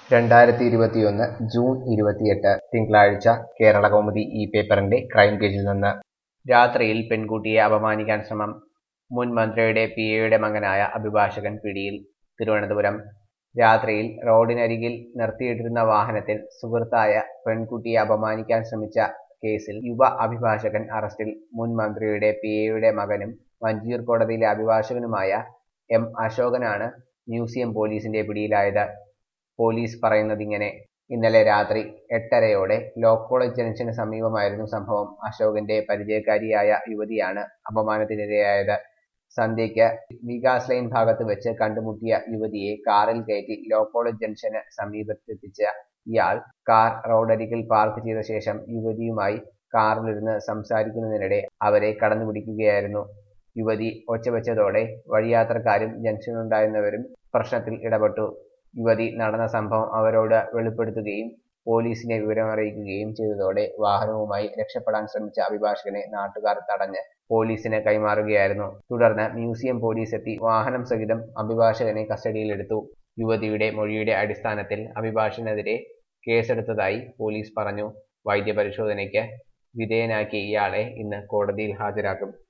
രണ്ടായിരത്തി ഇരുപത്തിയൊന്ന് ജൂൺ ഇരുപത്തിയെട്ട് തിങ്കളാഴ്ച കേരള കൗമുദി ഈ പേപ്പറിന്റെ ക്രൈം പേജിൽ നിന്ന് രാത്രിയിൽ പെൺകുട്ടിയെ അപമാനിക്കാൻ ശ്രമം മുൻ മന്ത്രിയുടെ പി എയുടെ മകനായ അഭിഭാഷകൻ പിടിയിൽ തിരുവനന്തപുരം രാത്രിയിൽ റോഡിനരികിൽ നിർത്തിയിട്ടിരുന്ന വാഹനത്തിൽ സുഹൃത്തായ പെൺകുട്ടിയെ അപമാനിക്കാൻ ശ്രമിച്ച കേസിൽ യുവ അഭിഭാഷകൻ അറസ്റ്റിൽ മുൻ മന്ത്രിയുടെ പി എയുടെ മകനും മഞ്ചൂർ കോടതിയിലെ അഭിഭാഷകനുമായ എം അശോകനാണ് മ്യൂസിയം പോലീസിന്റെ പിടിയിലായത് പോലീസ് പറയുന്നതിങ്ങനെ ഇന്നലെ രാത്രി എട്ടരയോടെ ലോ കോളേജ് ജംഗ്ഷന് സമീപമായിരുന്നു സംഭവം അശോകന്റെ പരിചയക്കാരിയായ യുവതിയാണ് അപമാനത്തിനിരയായത് സന്ധ്യയ്ക്ക് വികാസ് ലൈൻ ഭാഗത്ത് വെച്ച് കണ്ടുമുട്ടിയ യുവതിയെ കാറിൽ കയറ്റി ലോ കോളേജ് ജംഗ്ഷന് സമീപത്തെത്തിച്ച ഇയാൾ കാർ റോഡരികിൽ പാർക്ക് ചെയ്ത ശേഷം യുവതിയുമായി കാറിലിരുന്ന് സംസാരിക്കുന്നതിനിടെ അവരെ കടന്നുപിടിക്കുകയായിരുന്നു യുവതി ഒച്ചവെച്ചതോടെ വഴിയാത്രക്കാരും ജംഗ്ഷനിലുണ്ടായിരുന്നവരും പ്രശ്നത്തിൽ ഇടപെട്ടു യുവതി നടന്ന സംഭവം അവരോട് വെളിപ്പെടുത്തുകയും പോലീസിനെ വിവരമറിയിക്കുകയും ചെയ്തതോടെ വാഹനവുമായി രക്ഷപ്പെടാൻ ശ്രമിച്ച അഭിഭാഷകനെ നാട്ടുകാർ തടഞ്ഞ് പോലീസിന് കൈമാറുകയായിരുന്നു തുടർന്ന് മ്യൂസിയം പോലീസ് എത്തി വാഹനം സഹിതം അഭിഭാഷകനെ കസ്റ്റഡിയിലെടുത്തു യുവതിയുടെ മൊഴിയുടെ അടിസ്ഥാനത്തിൽ അഭിഭാഷകനെതിരെ കേസെടുത്തതായി പോലീസ് പറഞ്ഞു വൈദ്യപരിശോധനയ്ക്ക് വിധേയനാക്കിയ ഇയാളെ ഇന്ന് കോടതിയിൽ ഹാജരാക്കും